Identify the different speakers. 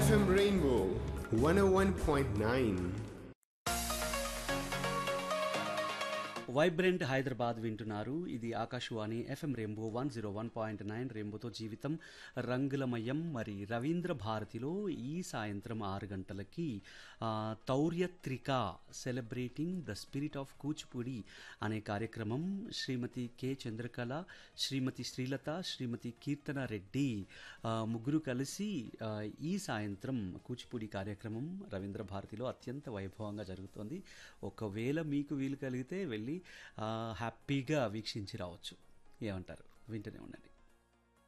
Speaker 1: FM Rainbow 101.9.
Speaker 2: Vibrant Hyderabad వింటున్నారు ఇది Akashvani FM rainbow one zero one point nine రెయిన్బోతో జీవితం రంగులమయం మరి రవీంద్ర భారతిలో ఈ సాయంత్రం ఆరు గంటలకి ఆ, Tauryatrika celebrating the spirit of Kuchipudi అనే కార్యక్రమం శ్రీమతి కె చంద్రకళ శ్రీమతి శ్రీలత శ్రీమతి కీర్తన రెడ్డి ఆ, ముగ్గురు కలిసి ఆ, ఈ సాయంత్రం కూచిపూడి కార్యక్రమం రవీంద్ర భారతిలో అత్యంత వైభవంగా జరుగుతోంది ఒకవేళ మీకు వీలు కలిగితే వెళ్ళి ఆ, హ్యాపీగా వీక్షించి రావచ్చు ఏమంటారు వింటూనే ఉండండి